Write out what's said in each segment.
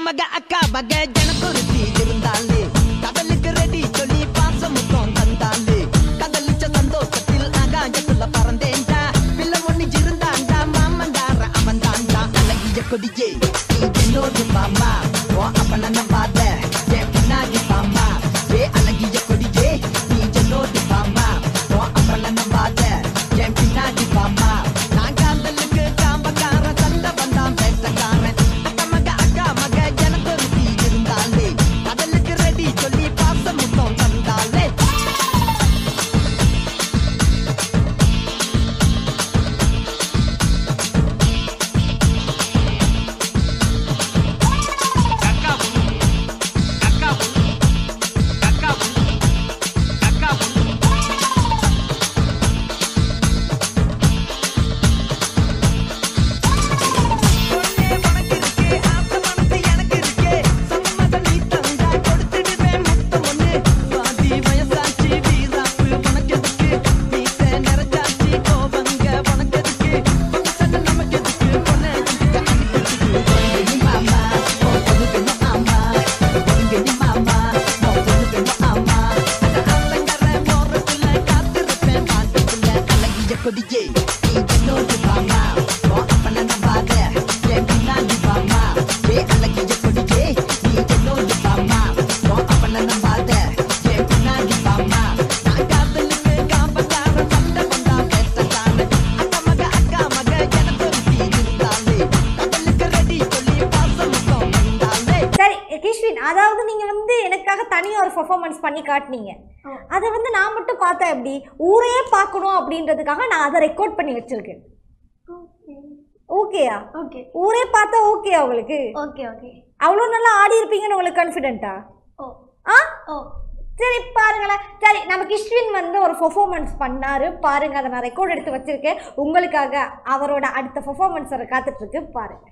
மக அக்கா மக ஜனக்குருத்தி இருந்தாலே கடலுக்கு ரெடி சொல்லி பாசம் முத்தம் தந்தாலே கடலிச்ச சந்தோஷத்தில் ஆகாயத்துல பறந்தேன்டா பிள்ளை ஒண்ணு இருந்தாண்டா மாமன்டார அவன் தாண்டா அழகிய கொடியே நீ என்னோடு மாமா ஓ அப்பன நம்பாத என் பின்னாடி பாமா ஏ அழகிய கொடியே நீ என்னோடு பாமா ஓ அப்பன நம்பாத என் பின்னாடி பாமா நான் காதலுக்கு காம்பக்காரன் சண்டை வந்தான் பேட்டக்காரன் அக்கா மக அக்கா மக ஜனத்தொருத்தி இருந்தாலே கடலுக்கு ரெடி சொல்லி பாசம் முத்தம் தந்தாலே பொண்ணே உனக்கு இருக்கே ஆசை மனசு எனக்கு இருக்கே சம்மதம் நீ தந்தா கொடுத்துடுவேன் முத்தம் ஒண்ணு பாதி வயசாச்சு வீராப்பு உனக்கு எதுக்கு வீட்டை நிறைச்சாச்சு கோவங்க உனக்கு எதுக்கு பக்கத்துல நமக்கு எதுக்கு பொண்ணை எதுக்கு அனுப்பிச்சுக்கு மாமா ஓ பொண்ணு பெண்ணு ஆமா பொண்ணு மாமா ஓ பொண்ணு பெண்ணு ஆமா அந்த ஆத்தங்கர மோரத்துல காத்திருப்பேன் பாட்டுக்குள்ள அழகிய கொடியே நீ என்னோடு வாமா ஓ அப்பன நம்பாத என் பின்னாடி வாமா ஏ அழகிய கொடியே நீ என்னோடு வாமா ஓ அப்பன நம்பாத என் பின்னாடி வாமா நான் காதலுக்கு காம்பக்கார சண்டை வந்தா பேட்டக்காரன் அக்கா மக அக்கா மக எனக்கு ஒரு தீ இருந்தாலே கடலுக்கு ரெடி சொல்லி பாசம் முத்தம் வந்தாலே சரி கிஷ்வின் அதாவது நீங்க வந்து எனக்காக தனியா ஒரு பெர்ஃபார்மன்ஸ் பண்ணி காட்டுனீங்க அதை வந்து நான் மட்டும் பார்த்தா எப்படி ஊரே பார்க்கணும் அப்படின்றதுக்காக நான் அதை ரெக்கார்ட் பண்ணி வச்சிருக்கேன் ஓகேயா ஓகே ஊரே பார்த்தா ஓகேயா உங்களுக்கு ஓகே ஓகே அவ்வளோ நல்லா ஆடி இருப்பீங்கன்னு உங்களுக்கு கான்ஃபிடென்ட்டா ஓ ஆ ஓ சரி பாருங்களேன் சரி நம்ம கிஷ்வின் வந்து ஒரு பெர்ஃபார்மன்ஸ் பண்ணாரு பாருங்க அதை நான் ரெக்கார்ட் எடுத்து வச்சிருக்கேன் உங்களுக்காக அவரோட அடுத்த பெர்ஃபார்மன்ஸ் வர காத்துட்டு இருக்கு பாருங்க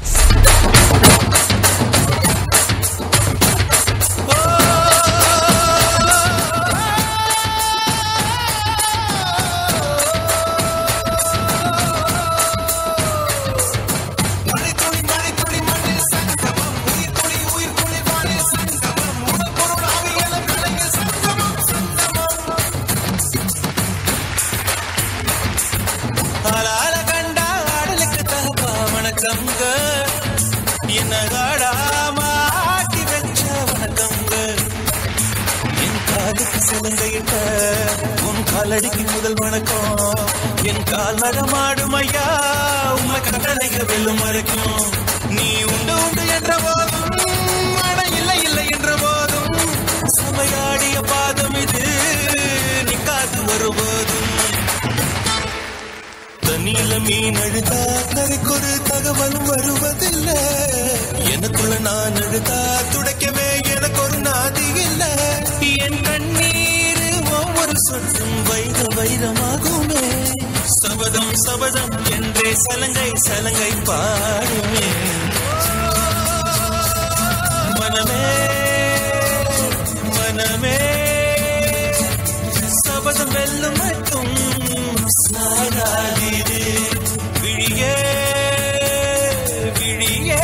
ஆளால கண்டா ஆடலுக்கு தகப்பா வணக்கங்க என்ன காடாம ஆட்டி வச்ச வணக்கங்க என் காலுக்கு சிலங்கையிட்ட உன் காலடிக்கு முதல் வணக்கம் என் கால் நடமாடும் ஐயா உண்மை கட்டளைக வெல்லும் வரைக்கும் நீ உண்டு உண்டு என்ற போதும் ஆனா இல்லை இல்லை என்ற போதும் சபையாடிய பாதம் இது நிக்காது ஒருபோதும் தண்ணியில மீன் அழுதா கரைக்கொரு தகவலும் வருவதில்லை எனக்குள்ள நான் அழுதா துடைக்கவே எனக்கு ஒரு நாதி இல்ல என் கண்ணீர் ஒவ்வொரு சொட்டும் வைர வைரமாகுமே சபதம் சபதம் என்றே சலங்கை சலங்கை பாடுமே மனமே மனமே சபதம் வெல்லும் மட்டும் சாராதிரு விழியே விழியே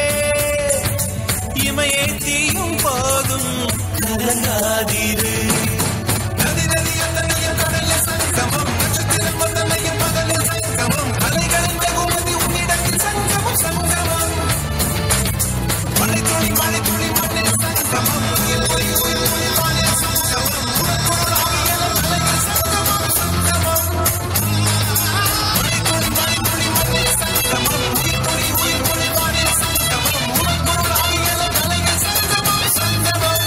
இமையை தீயும் போதும் கலங்காதிரு நதி நதி அத்தனைய கடல சங்கமம் நட்சத்திரம் வந்தனைய பகலில் சங்கமம் அலைகளின் வெகுமதி உன்னிடத்தில் சங்கமம் சங்கமம் மழை துளி மழை துளி மண்ணில் சங்கமம் உயிர் உயிர் உயிர் உயிர் வானில் சங்கமம் உனக்குள் ஆவியல மலையில் சங்கமம் சங்கமம் மழை துளி மழை துளி மண்ணில் சங்கமம் உயிர் உயிர் உயிர் உயிர் வானில் சங்கமம் உனக்குள் ஆவியல மலையில் சங்கமம் சங்கமம்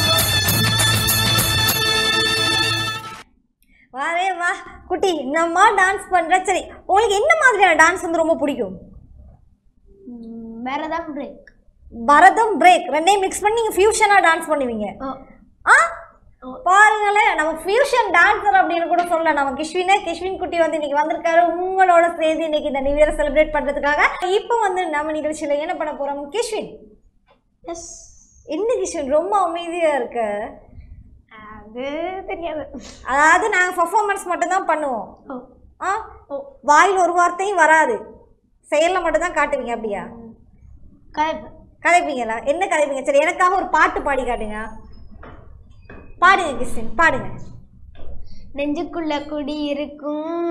வாரே வா குட்டி நம்ம டான்ஸ் பண்ற சரி உங்களுக்கு என்ன மாதிரியான டான்ஸ் வந்து ரொம்ப பிடிக்கும் வேற ஏதாவது பிரேக் பரதம் பிரேக் ரெண்டையும் மிக்ஸ் பண்ணி நீங்கள் ஃபியூஷனாக டான்ஸ் பண்ணுவீங்க ஓ ஆ பாருங்களேன் நம்ம ஃபியூஷன் டான்ஸர் அப்படின்னு கூட சொல்லலாம் நம்ம கிஷ்வினே கிஷ்வின் குட்டி வந்து இன்னைக்கு வந்திருக்காரு உங்களோட சேர்ந்து இன்னைக்கு இந்த நியூ இயர் செலிப்ரேட் பண்றதுக்காக இப்போ வந்து நம்ம நிகழ்ச்சியில என்ன பண்ண போறோம் கிஷ்வின் எஸ் என்ன கிஷ்வின் ரொம்ப அமைதியா இருக்க அது தெரியாது அதாவது நாங்கள் பர்ஃபார்மன்ஸ் மட்டும்தான் பண்ணுவோம் ஓ ஆ வாயில் ஒரு வார்த்தையும் வராது செயலில் மட்டும்தான் காட்டுவீங்க அப்படியா கரெக்ட் கதைப்பீங்களா என்ன கதைப்பீங்க சரி எனக்காக ஒரு பாட்டு பாடி காட்டுங்க பாடுங்க கிறிஸ்டின் பாடுங்க நெஞ்சுக்குள்ள குடி இருக்கும்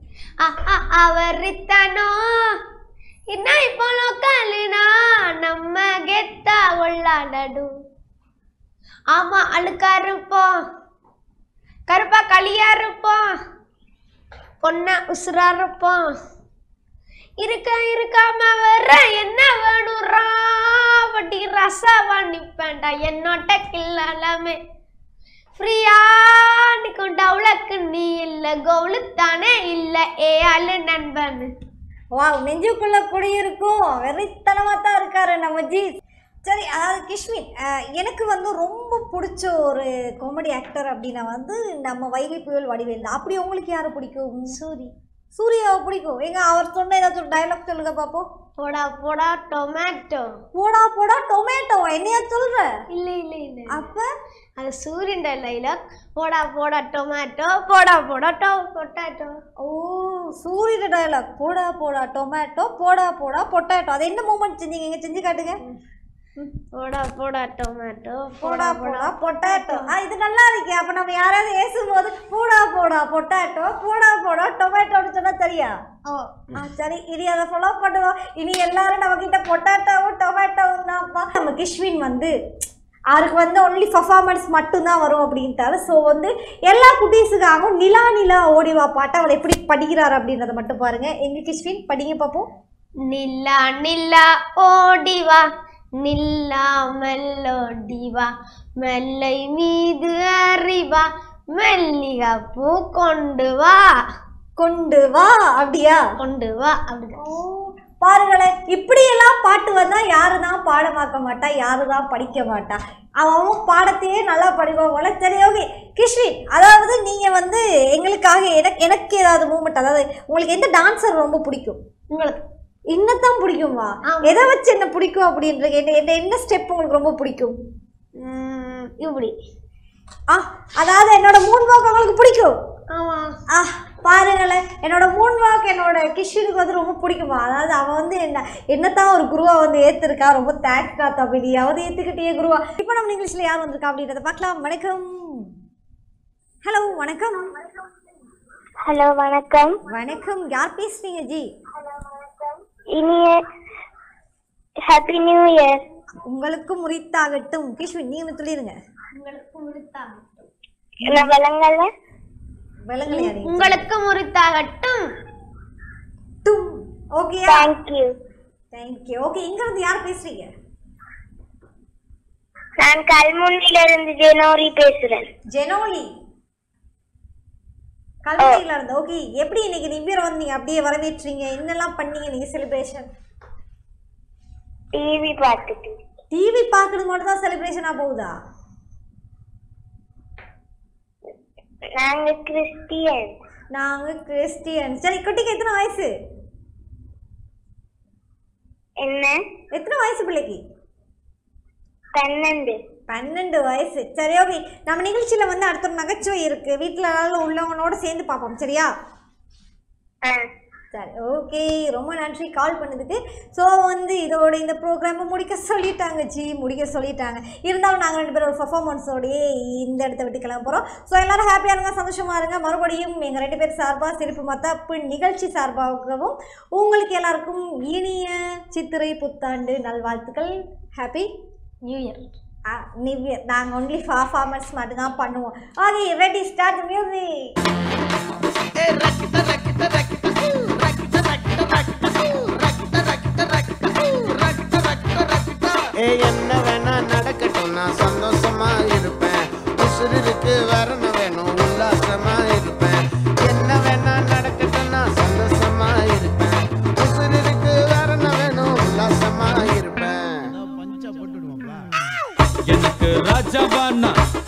அவரித்தனோ என்ன இப்போ லோக்கல்னா நம்ம கெத்தா உள்ளாடடும் ஆமா அழுக்கா இருப்போம் கருப்பா களியா இருப்போம் பொண்ணா உசுரா இருப்போம் இருக்க இருக்காம வர என்ன வேணும்ரா பட்டி ரசவா நிப்பேன்டா என்னோட்ட கில்லாமே ஃப்ரீயா நிக்கும் டவுலக்கு நீ இல்ல கவுளுத்தானே இல்ல ஏ ஆளு நண்பன் வாவ் நெஞ்சுக்குள்ள குடியிருக்கும் வெறித்தனமா தான் இருக்காரு நம்ம ஜி சரி அதாவது கிஷ்மின் அஹ், எனக்கு வந்து ரொம்ப பிடிச்ச ஒரு காமெடி ஆக்டர் அப்படின்னா வந்து நம்ம வைகை புயல் வடிவேல் தான் அப்படி உங்களுக்கு யாரை பிடிக்கும் சூரி சூர்யாவை பிடிக்கும் எங்க அவர் சொன்ன ஏதாச்சும் டைலாக் சொல்லுங்க பாப்போம் போடா போடா டொமேட்டோ போடா போடா டொமேட்டோ என்னையா சொல்ற இல்ல இல்ல இல்ல அப்ப அது சூரியன் டைலாக் போடா போடா டொமேட்டோ போடா போடா டோ பொட்டாட்டோ ஓ சூரிய டைலாக் போடா போடா டொமேட்டோ போடா போடா பொட்டேட்டோ அது என்ன மூமெண்ட் செஞ்சீங்க இங்க செஞ்சு காட்டுங்க போடா போடா டொமேட்டோ போடா போடா பொட்டாட்டோ ஆ இது நல்லா இருக்கே அப்ப நம்ம யாராவது ஏசும்போது போடா போடா பொட்டாட்டோ போடா போடா டொமேட்டோன்னு சொன்னா சரியா ஓ ஆ சரி இனி அதை ஃபாலோ பண்ணுவோம் இனி எல்லாரும் நம்ம கிட்ட பொட்டாட்டோவும் டொமேட்டோவும் தான்ப்பா நம்ம கிஷ்வின் வந்து அவருக்கு வந்து ஒன்லி பர்ஃபார்மன்ஸ் மட்டும்தான் வரும் அப்படின்ட்டாரு ஸோ வந்து எல்லா குட்டீஸுக்காகவும் நிலா நிலா ஓடிவா பாட்டை அவர் எப்படி படிக்கிறார் அப்படின்றத மட்டும் பாருங்க எங்க கிஷ்வின் படிங்க பார்ப்போம் நில்லா நில்லா ஓடிவா நில்லா மெல்லோடிவா மெல்லை மீது அறிவா மெல்லிகா பூ கொண்டு வா கொண்டு வா அப்படியா கொண்டு வா அப்படிதான் பாருங்களேன் இப்படியெல்லாம் பாட்டு வந்தா யாரு தான் பாடமாக்க மாட்டா யாரு தான் படிக்க மாட்டா அவன் அவன் பாடத்தையே நல்லா படிப்பான் போல சரி ஓகே கிஷ்வின் அதாவது நீங்க வந்து எங்களுக்காக எனக்கு எனக்கு ஏதாவது மூமெண்ட் அதாவது உங்களுக்கு எந்த டான்சர் ரொம்ப பிடிக்கும் உங்களுக்கு என்னத்தான் பிடிக்குமா ஆமா. எதை வச்சு என்ன பிடிக்கும் அப்படின்றது என்ன என்ன என்ன ஸ்டெப் உங்களுக்கு ரொம்ப பிடிக்கும் ம், இப்படி ஆ அதாவது என்னோட மூன் வாக் உங்களுக்கு பிடிக்கும் ஆமா ஆ பாருங்களேன் என்னோட மூன் வாக் என்னோட கிஷனுக்கு வந்து ரொம்ப பிடிக்குமா அதாவது அவன் வந்து என்ன என்னத்தான் ஒரு குருவா வந்து ஏத்திருக்கா ரொம்ப தேங்க்ஸ்டா தம்பி அவன் ஏத்துக்கிட்டே குருவா இப்போ நம்ம இங்கிலீஷ்ல யார் வந்திருக்கா அப்படின்றத பார்க்கலாம் வணக்கம் ஹலோ வணக்கம் ஹலோ வணக்கம் வணக்கம் யார் பேசுறீங்க ஜி இனிய ஹாப்பி நியூ இயர் உங்களுக்கு முறித்தாகட்டும் கிஷ்வின் நீங்க சொல்லிருங்க உங்களுக்கு முறித்தா நான் விளங்கல விலங்கலையா நீங்க உங்களுக்கு முறித்தாகட்டும் டும் ஓகேயா தேங்க்யூ தேங்க்யூ ஓகே இங்க இருந்து யார் பேசுறீங்க நான் கல்முனையில இருந்து ஜெனோரி பேசுறேன் ஜெனோலி கல்வியில இருந்து ஓகே எப்படி இன்னைக்கு நிவ்யர் வந்து நீங்க அப்படியே வரவேற்றீங்க என்னெல்லாம் பண்ணீங்க நீங்க செலிப்ரேஷன் டிவி பார்த்துட்டு டிவி பார்க்கறது மட்டும் தான் செலிப்ரேஷனா போகுதா நாங்க கிறிஸ்டியன் நாங்க கிறிஸ்டியன் சரி குட்டிக்கு எத்தனை வயசு என்ன எத்தனை வயசு பிள்ளைக்கு பன்னெண்டு பன்னெண்டு வயசு சரி ஓகே நம்ம நிகழ்ச்சியில வந்து அடுத்த ஒரு நகைச்சுவை இருக்கு வீட்டில் எல்லாரும் உள்ளவங்களோட சேர்ந்து பார்ப்போம் சரியா ஆ சரி ஓகே ரொம்ப நன்றி கால் பண்ணதுக்கு ஸோ வந்து இதோட இந்த ப்ரோக்ராமை முடிக்க சொல்லிட்டாங்க ஜி முடிக்க சொல்லிட்டாங்க இருந்தாலும் நாங்கள் ரெண்டு பேரும் ஒரு பர்ஃபார்மன்ஸோடயே இந்த இடத்த விட்டு கிளம்ப போகிறோம் ஸோ எல்லாரும் ஹாப்பியாக இருங்க சந்தோஷமாக இருங்க மறுபடியும் எங்கள் ரெண்டு பேர் சார்பாக சிரிப்பு மத்தாப்பு நிகழ்ச்சி சார்பாகவும் உங்களுக்கு எல்லாருக்கும் இனிய சித்திரை புத்தாண்டு நல்வாழ்த்துக்கள் happy new year new year நாங்கள் ஒன்லி பர்ஃபார்மன்ஸ் மட்டும்தான் பண்ணுவோம் ஓகே ரெடி ஸ்டார்ட் மியூசிக் ஏ என்ன வேணா நடக்கட்டும் நான் சந்தோஷமா இருப்பேன் உசுருக்கு வரணும் வேணும் உல்லாசமா இருப்பேன் என்ன வேணா நடக்கட்டும் நான் சந்தோஷமா இருப்பேன் உசுருக்கு வரணும் வேணும் உல்லாசமா இருப்பேன் எனக்கு ராஜாவானா